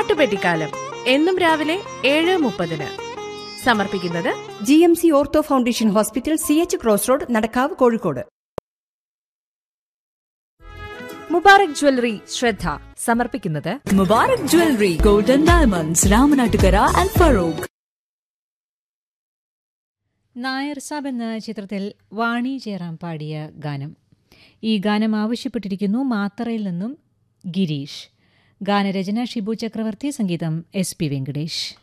പാട്ടുപെട്ടിക്കാലം എന്നും രാവിലെ ഏഴ് മുപ്പതിന് സമർപ്പിക്കുന്നത് G M C ortho foundation hospital C H cross road Nadakkavu Kozhikode Mubarak jewellery ശ്രദ്ധ സമർപ്പിക്കുന്നത് Mubarak jewellery golden diamonds Ramanattukara and Farooq Nair Saab എന്ന ചിത്രത്തിൽ വാണി ജയറാം പാടിയ ഗാനം ഈ ഗാനം ആവശ്യപ്പെട്ടിരിക്കുന്നു മാത്തറയിൽ നിന്നും ഗിരീഷ് ഗാനരചന ഷിബു ചക്രവർത്തി സംഗീതം എസ് പി വെങ്കടേഷ്